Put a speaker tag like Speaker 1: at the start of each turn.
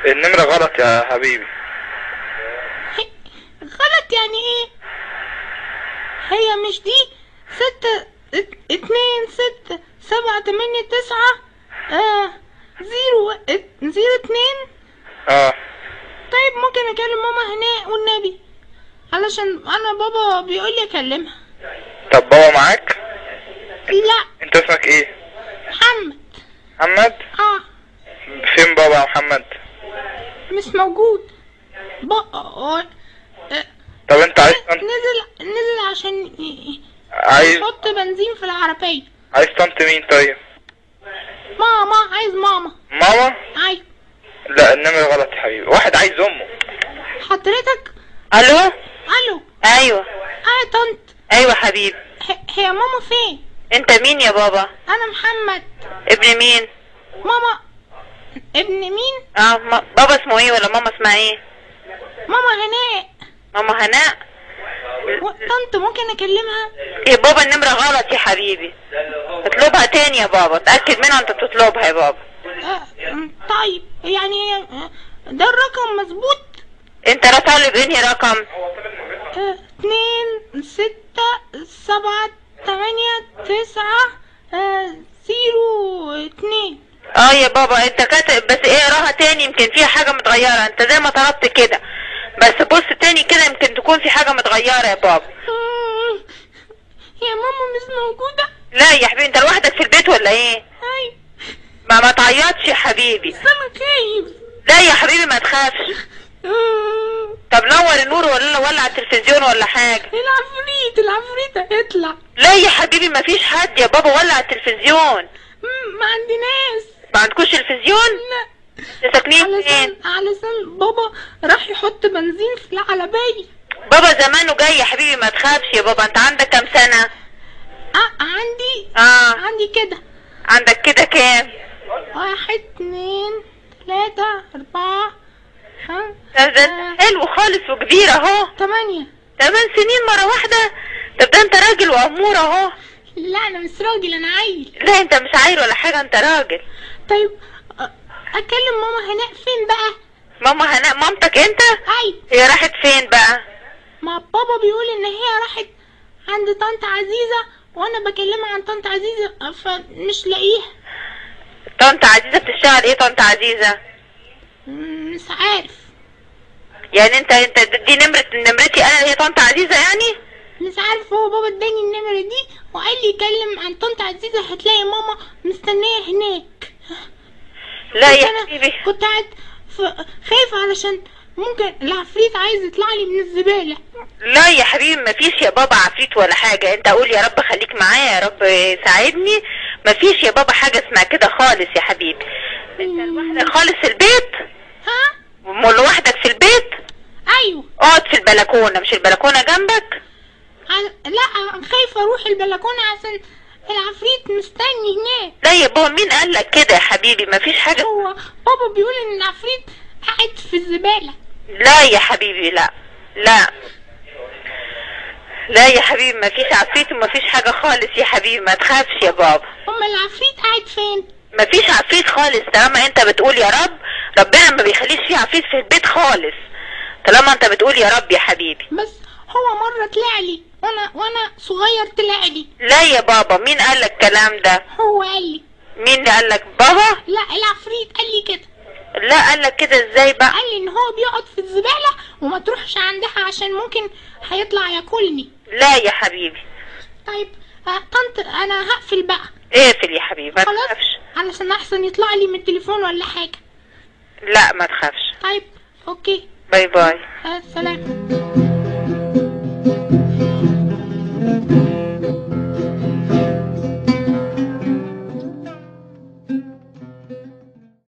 Speaker 1: النمرة غلط يا حبيبي
Speaker 2: غلط يعني ايه هي مش دي ستة ات- اتنين ستة سبعة تمانية تسعة آه زيرو ات- زيرو اتنين
Speaker 1: اه
Speaker 2: طيب ممكن اكلم ماما هناء والنبي علشان انا بابا بيقول لي اكلمها
Speaker 1: طب بابا معاك
Speaker 2: لا
Speaker 1: انت اسمك ايه
Speaker 2: محمد
Speaker 1: محمد
Speaker 2: اه
Speaker 1: فين بابا يا محمد
Speaker 2: مش موجود بقى آه، آه،
Speaker 1: طب انت عايز طنط
Speaker 2: نزل نزل عشان ي- ي-
Speaker 1: عايز
Speaker 2: يحط بنزين في العربية
Speaker 1: عايز طنط مين طيب
Speaker 2: ماما عايز ماما
Speaker 1: ماما
Speaker 2: ايوه
Speaker 1: لا النمرة غلط يا حبيبي واحد عايز امه
Speaker 2: حضرتك
Speaker 3: الو
Speaker 2: الو
Speaker 3: ايوه
Speaker 2: اه يا طنط
Speaker 3: ايوه حبيبي
Speaker 2: ه- هي ماما فين
Speaker 3: انت مين يا بابا
Speaker 2: انا محمد
Speaker 3: ابن مين
Speaker 2: ماما ابن مين
Speaker 3: اه ما... بابا اسمه ايه ولا ماما اسمها ايه
Speaker 2: ماما هناء
Speaker 3: ماما هناء
Speaker 2: و- طنط ممكن اكلمها
Speaker 3: يا بابا النمرة غلط يا حبيبي اطلبها تاني يا بابا اتأكد منها انت بتطلبها يا بابا
Speaker 2: آه م- طيب يعني آه، ده الرقم مظبوط
Speaker 3: انت لا طالب انهي رقم
Speaker 2: آه، اتنين ستة سبعة تمانية تسعة آه، زيرو اتنين
Speaker 3: اه يا بابا انت كاتب بس ايه اقراها تاني يمكن فيها حاجة متغيرة انت زي ما طلبت كده بس بص تاني كده يمكن تكون في حاجة متغيرة يا بابا
Speaker 2: مم. يا ماما مش موجودة
Speaker 3: لا يا حبيبي انت لوحدك في البيت ولا ايه
Speaker 2: اي
Speaker 3: ما ما تعيطش يا حبيبي
Speaker 2: بس انا خايف
Speaker 3: لا يا حبيبي ما تخافش
Speaker 2: آه،
Speaker 3: طب نور النور ولا ولع التلفزيون ولا حاجة
Speaker 2: العفريت العفريت هيطلع
Speaker 3: لا يا حبيبي ما فيش حد يا بابا ولع التلفزيون
Speaker 2: مم، ما عندناش
Speaker 3: ما عندكوش تلفزيون
Speaker 2: لا
Speaker 3: انتوا ساكنين
Speaker 2: علشان
Speaker 3: فين
Speaker 2: علشان بابا راح يحط بنزين في العربية
Speaker 3: بابا زمانه جاي يا حبيبي ما تخافش يا بابا انت عندك كام سنة
Speaker 2: آه عندي
Speaker 3: اه
Speaker 2: عندي كده
Speaker 3: عندك كده كام
Speaker 2: واحد اتنين تلاتة أربعة خمسة
Speaker 3: ده ده انت حلو خالص وكبير اهو
Speaker 2: تمانية
Speaker 3: تمن سنين مرة واحدة طب ده انت راجل وامور اهو
Speaker 2: لا أنا مش راجل أنا عيل
Speaker 3: لا انت مش عيل ولا حاجة انت راجل
Speaker 2: طيب أ- أكلم ماما هناء فين بقى؟
Speaker 3: ماما هناء مامتك انت
Speaker 2: أي
Speaker 3: هي راحت فين بقى
Speaker 2: ما بابا بيقول إن هي راحت عند طنط عزيزة وأنا بكلمها عن طنط عزيزة فمش لاقيها
Speaker 3: طنط عزيزة بتشتغل ايه طنط عزيزة
Speaker 2: مم، مش عارف
Speaker 3: يعني انت انت دي نمرة نمرتي انا هي طنط عزيزة يعني
Speaker 2: مش عارف هو بابا اداني النمرة دي وقال لي كلم عن طنط عزيزة هتلاقي ماما مستنية هناك
Speaker 3: لا
Speaker 2: كنت
Speaker 3: يا
Speaker 2: أنا
Speaker 3: حبيبي
Speaker 2: كنت قاعد ف- خايفة علشان ممكن العفريت عايز يطلع لي من الزبالة
Speaker 3: لا يا حبيبي مفيش يا بابا عفريت ولا حاجة انت قول يا رب خليك معايا يا رب ساعدني مفيش يا بابا حاجة اسمها كده خالص يا حبيبي انت لوحدك خالص في البيت
Speaker 2: ها
Speaker 3: م- لوحدك في البيت
Speaker 2: ايوه
Speaker 3: اقعد في البلكونة مش البلكونة جنبك
Speaker 2: ع- لا خايفة اروح البلكونة عشان العفريت مستني هناك
Speaker 3: لا يا بابا مين قال لك كده يا حبيبي مفيش حاجة
Speaker 2: هو بابا بيقول ان العفريت قاعد في الزبالة
Speaker 3: لا يا حبيبي لا لا لا يا حبيبي مفيش عفريت ومفيش حاجة خالص يا حبيبي ما تخافش يا بابا
Speaker 2: اما العفريت قاعد فين
Speaker 3: مفيش عفريت خالص طالما انت بتقول يا رب ربنا ما بيخليش فيه عفريت في البيت خالص طالما انت بتقول يا رب يا حبيبي
Speaker 2: بس هو مرة طلع لي وانا وانا صغير طلع لي
Speaker 3: لا يا بابا مين قال لك الكلام ده
Speaker 2: هو قال لي
Speaker 3: مين اللي قال لك بابا
Speaker 2: لا العفريت قال لي كده
Speaker 3: لا قال لك كده ازاي بقى
Speaker 2: قال لي ان هو بيقعد في الزبالة وما تروحش عندها عشان ممكن هيطلع ياكلني
Speaker 3: لا يا حبيبي
Speaker 2: طيب آه، طنط انا هقفل بقى
Speaker 3: اقفل يا حبيبي ما
Speaker 2: خلاص
Speaker 3: تخافش
Speaker 2: علشان احسن يطلع لي من التليفون ولا حاجة
Speaker 3: لا ما تخافش
Speaker 2: طيب اوكي
Speaker 3: باي باي
Speaker 2: آه، سلام